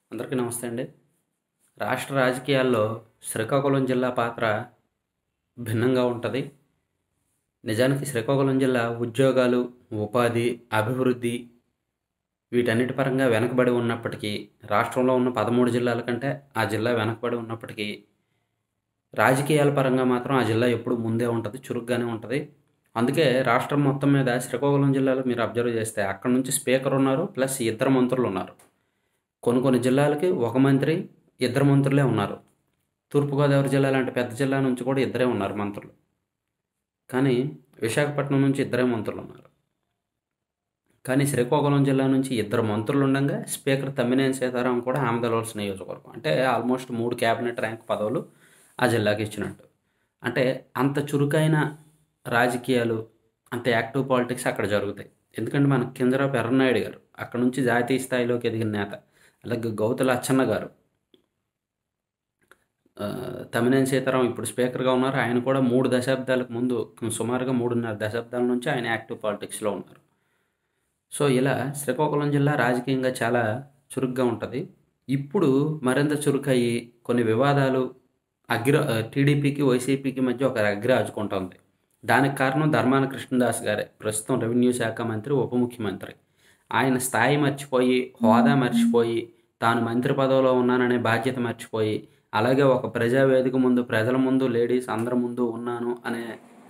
అందరికీ నమస్తే అండి రాష్ట్ర రాజకీయాల్లో శ్రీకాకుళం జిల్లా పాత్ర భిన్నంగా ఉంటుంది నిజానికి శ్రీకాకుళం జిల్లా ఉద్యోగాలు ఉపాధి అభివృద్ధి వీటన్నిటి పరంగా వెనకబడి ఉన్నప్పటికీ రాష్ట్రంలో ఉన్న పదమూడు జిల్లాల కంటే ఆ జిల్లా వెనకబడి ఉన్నప్పటికీ రాజకీయాల పరంగా మాత్రం ఆ జిల్లా ఎప్పుడు ముందే ఉంటుంది చురుగ్గానే ఉంటుంది అందుకే రాష్ట్రం మొత్తం మీద శ్రీకాకుళం జిల్లాలో మీరు అబ్జర్వ్ చేస్తే అక్కడ నుంచి స్పీకర్ ఉన్నారు ప్లస్ ఇద్దరు మంత్రులు ఉన్నారు కొన్ని కొన్ని జిల్లాలకి ఒక మంత్రి ఇద్దరు మంత్రులే ఉన్నారు తూర్పుగోదావరి జిల్లా లాంటి పెద్ద జిల్లా నుంచి కూడా ఇద్దరే ఉన్నారు మంత్రులు కానీ విశాఖపట్నం నుంచి ఇద్దరే మంత్రులు ఉన్నారు కానీ శ్రీకాకుళం జిల్లా నుంచి ఇద్దరు మంత్రులు ఉండగా స్పీకర్ తమ్మినేని సీతారాం కూడా ఆమదలవలసిన నియోజకవర్గం అంటే ఆల్మోస్ట్ మూడు క్యాబినెట్ ర్యాంక్ పదవులు ఆ జిల్లాకి ఇచ్చినట్టు అంటే అంత చురుకైన రాజకీయాలు అంత యాక్టివ్ పాలిటిక్స్ అక్కడ జరుగుతాయి ఎందుకంటే మన కింజరాపు ఎర్రనాయుడు గారు అక్కడ నుంచి జాతీయ స్థాయిలోకి ఎదిగిన నేత అలాగే గౌతుల అచ్చన్న గారు ఆ, తమ్మినేని సీతారాం ఇప్పుడు స్పీకర్గా ఉన్నారు ఆయన కూడా మూడు దశాబ్దాలకు ముందు సుమారుగా మూడున్నర దశాబ్దాల నుంచి ఆయన యాక్టివ్ పాలిటిక్స్లో ఉన్నారు సో ఇలా శ్రీకాకుళం జిల్లా రాజకీయంగా చాలా చురుగ్గా ఉంటుంది ఇప్పుడు మరింత చురుకయ్యి కొన్ని వివాదాలు అగ్ర టీడీపీకి వైసీపీకి మధ్య ఒక అగ్ర ఆచుకుంటుంది దానికి కారణం ధర్మాన కృష్ణదాస్ గారే ప్రస్తుతం రెవెన్యూ శాఖ మంత్రి ఉప ముఖ్యమంత్రి ఆయన స్థాయి మర్చిపోయి హోదా మర్చిపోయి తాను మంత్రి పదవిలో ఉన్నాననే బాధ్యత మర్చిపోయి అలాగే ఒక ప్రజావేదిక ముందు ప్రజల ముందు లేడీస్ అందరి ముందు ఉన్నాను అనే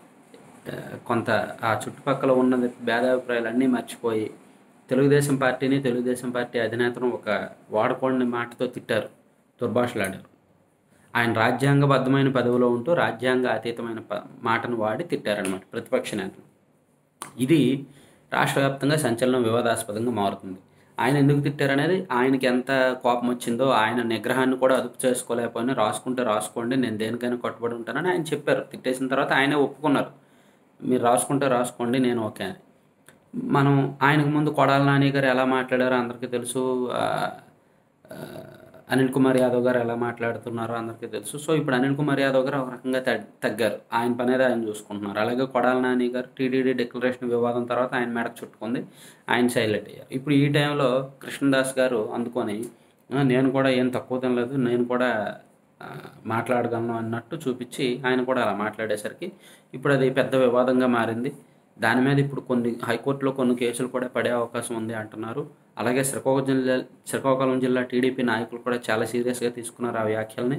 ఆ, కొంత ఆ చుట్టుపక్కల ఉన్న భేదాభిప్రాయాలు అన్నీ మర్చిపోయి తెలుగుదేశం పార్టీని తెలుగుదేశం పార్టీ అధినేతను ఒక వాడకూడని మాటతో తిట్టారు దుర్భాషలాడారు ఆయన రాజ్యాంగబద్ధమైన పదవిలో ఉంటూ రాజ్యాంగ అతీతమైన ప మాటను వాడి తిట్టారనమాట ప్రతిపక్ష నేతను ఇది రాష్ట్ర వ్యాప్తంగా సంచలనం వివాదాస్పదంగా మారుతుంది ఆయన ఎందుకు తిట్టారనేది ఆయనకి ఎంత కోపం వచ్చిందో ఆయన నిగ్రహాన్ని కూడా అదుపు చేసుకోలేకపోయినా రాసుకుంటే రాసుకోండి నేను దేనికైనా కట్టుబడి ఉంటానని ఆయన చెప్పారు తిట్టేసిన తర్వాత ఆయనే ఒప్పుకున్నారు మీరు రాసుకుంటే రాసుకోండి నేను ఓకే అని మనం ఆయనకు ముందు కొడాల నాని గారు ఎలా మాట్లాడారో అందరికీ తెలుసు ఆ, ఆ, అనిల్ కుమార్ యాదవ్ గారు ఎలా మాట్లాడుతున్నారో అందరికీ తెలుసు సో ఇప్పుడు అనిల్ కుమార్ యాదవ్ గారు ఒక రకంగా తగ్- తగ్గారు ఆయన పని అనేది ఆయన చూసుకుంటున్నారు అలాగే కొడాల నాని గారు టీడీడీ డిక్లరేషన్ వివాదం తర్వాత ఆయన మెడకు చుట్టుకుంది ఆయన సైలెంట్ అయ్యారు ఇప్పుడు ఈ టైంలో కృష్ణదాస్ గారు అందుకొని "ఆ, నేను కూడా ఏం తక్కువ తినలేదు నేను కూడా ఆ, మాట్లాడగలను అన్నట్టు చూపించి ఆయన కూడా అలా మాట్లాడేసరికి ఇప్పుడు అది పెద్ద వివాదంగా మారింది దాని మీద ఇప్పుడు కొన్ని హైకోర్టులో కొన్ని కేసులు కూడా పడే అవకాశం ఉంది అంటున్నారు అలాగే శ్రీకాకుళం జిల్లా శ్రీకాకుళం జిల్లా టీడీపీ నాయకులు కూడా చాలా సీరియస్గా తీసుకున్నారు ఆ వ్యాఖ్యల్ని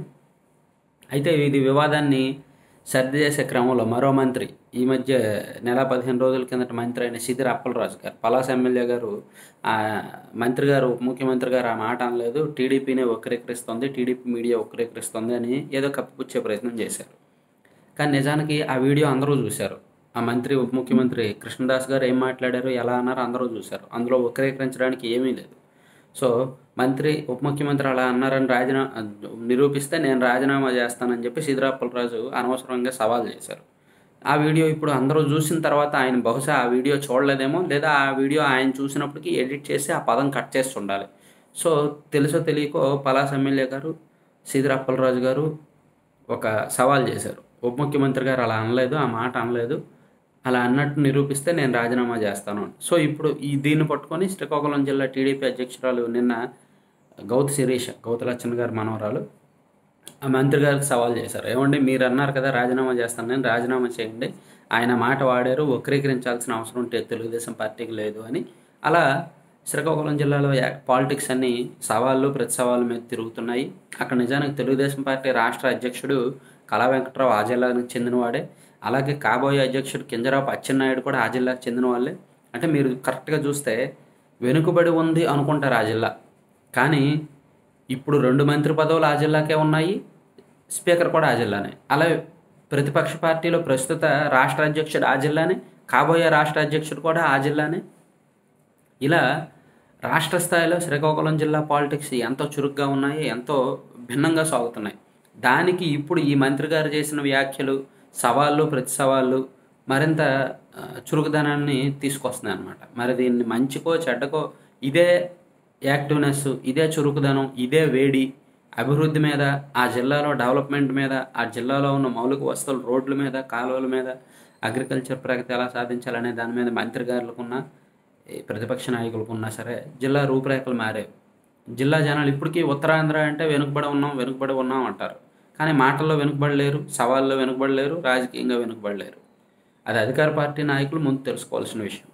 అయితే ఇది వివాదాన్ని సర్ది చేసే క్రమంలో మరో మంత్రి ఈ మధ్య నెల పదిహేను రోజుల కిందట మంత్రి అయిన సిదిర అప్పలరాజు గారు పలాస ఎమ్మెల్యే గారు ఆ మంత్రి గారు ఉప ముఖ్యమంత్రి గారు ఆ మాట అనలేదు టీడీపీనే వక్రీకరిస్తుంది టీడీపీ మీడియా వక్రీకరిస్తుంది అని ఏదో కప్పిపుచ్చే ప్రయత్నం చేశారు కానీ నిజానికి ఆ వీడియో అందరూ చూశారు ఆ మంత్రి ఉప ముఖ్యమంత్రి కృష్ణదాస్ గారు ఏం మాట్లాడారు ఎలా అన్నారో అందరూ చూశారు అందులో వక్రీకరించడానికి ఏమీ లేదు సో మంత్రి ఉప ముఖ్యమంత్రి అలా అన్నారని రాజీనామా నిరూపిస్తే నేను రాజీనామా చేస్తానని చెప్పి సిద్ధరాపలరాజు అనవసరంగా సవాల్ చేశారు ఆ వీడియో ఇప్పుడు అందరూ చూసిన తర్వాత ఆయన బహుశా ఆ వీడియో చూడలేదేమో లేదా ఆ వీడియో ఆయన చూసినప్పటికీ ఎడిట్ చేసి ఆ పదం కట్ చేసి ఉండాలి సో తెలుసో తెలియకో పలాస్ ఎమ్మెల్యే గారు సిద్ధరాపలరాజు గారు ఒక సవాల్ చేశారు ఉప ముఖ్యమంత్రి గారు అలా అనలేదు ఆ మాట అనలేదు అలా అన్నట్టు నిరూపిస్తే నేను రాజీనామా చేస్తాను అని. సో ఇప్పుడు ఈ దీన్ని పట్టుకొని శ్రీకాకుళం జిల్లా టీడీపీ అధ్యక్షురాలు నిన్న గౌత్ శిరీష గౌతలచ్చన్ గారి మనవరాలు ఆ మంత్రి గారికి సవాల్ చేశారు ఏమండి మీరు అన్నారు కదా రాజీనామా చేస్తాను నేను రాజీనామా చేయండి ఆయన మాట వాడారు వక్రీకరించాల్సిన అవసరం ఉంటే తెలుగుదేశం పార్టీకి లేదు అని అలా శ్రీకాకుళం జిల్లాలో పాలిటిక్స్ అన్ని సవాళ్ళు ప్రతి సవాళ్ళ మీద తిరుగుతున్నాయి అక్కడ నిజానికి తెలుగుదేశం పార్టీ రాష్ట్ర అధ్యక్షుడు కళా వెంకట్రావు ఆ జిల్లాకు చెందినవాడే అలాగే కాబోయే అధ్యక్షుడు కింజరాపు అచ్చెన్నాయుడు కూడా ఆ జిల్లాకు చెందిన వాళ్ళే అంటే మీరు కరెక్ట్గా చూస్తే వెనుకబడి ఉంది అనుకుంటారు ఆ జిల్లా కానీ ఇప్పుడు రెండు మంత్రి పదవులు ఆ జిల్లాకే ఉన్నాయి స్పీకర్ కూడా ఆ జిల్లానే అలాగే ప్రతిపక్ష పార్టీలో ప్రస్తుత రాష్ట్ర అధ్యక్షుడు ఆ జిల్లానే కాబోయే రాష్ట్ర అధ్యక్షుడు కూడా ఆ జిల్లానే ఇలా రాష్ట్ర స్థాయిలో శ్రీకాకుళం జిల్లా పాలిటిక్స్ ఎంతో చురుగ్గా ఉన్నాయి ఎంతో భిన్నంగా సాగుతున్నాయి దానికి ఇప్పుడు ఈ మంత్రి గారు చేసిన వ్యాఖ్యలు సవాళ్ళు ప్రతి సవాళ్ళు మరింత ఆ, చురుకుదనాన్ని తీసుకొస్తున్నాయి అనమాట మరి దీన్ని మంచికో చెడ్డకో ఇదే యాక్టివ్నెస్ ఇదే చురుకుదనం ఇదే వేడి అభివృద్ధి మీద ఆ జిల్లాలో డెవలప్మెంట్ మీద ఆ జిల్లాలో ఉన్న మౌలిక వస్తువులు రోడ్ల మీద కాలువల మీద అగ్రికల్చర్ ప్రగతి ఎలా సాధించాలనే దాని మీద మంత్రి గారులకున్న ఈ ప్రతిపక్ష నాయకులకు ఉన్నా సరే జిల్లా రూపురేఖలు మారాయి జిల్లా జనాలు ఇప్పటికీ ఉత్తరాంధ్ర అంటే వెనుకబడి ఉన్నాం వెనుకబడి ఉన్నాం అంటారు కానీ మాటల్లో వెనుకబడలేరు సవాల్లో వెనుకబడలేరు రాజకీయంగా వెనుకబడలేరు అది అధికార పార్టీ నాయకులు ముందు తెలుసుకోవాల్సిన విషయం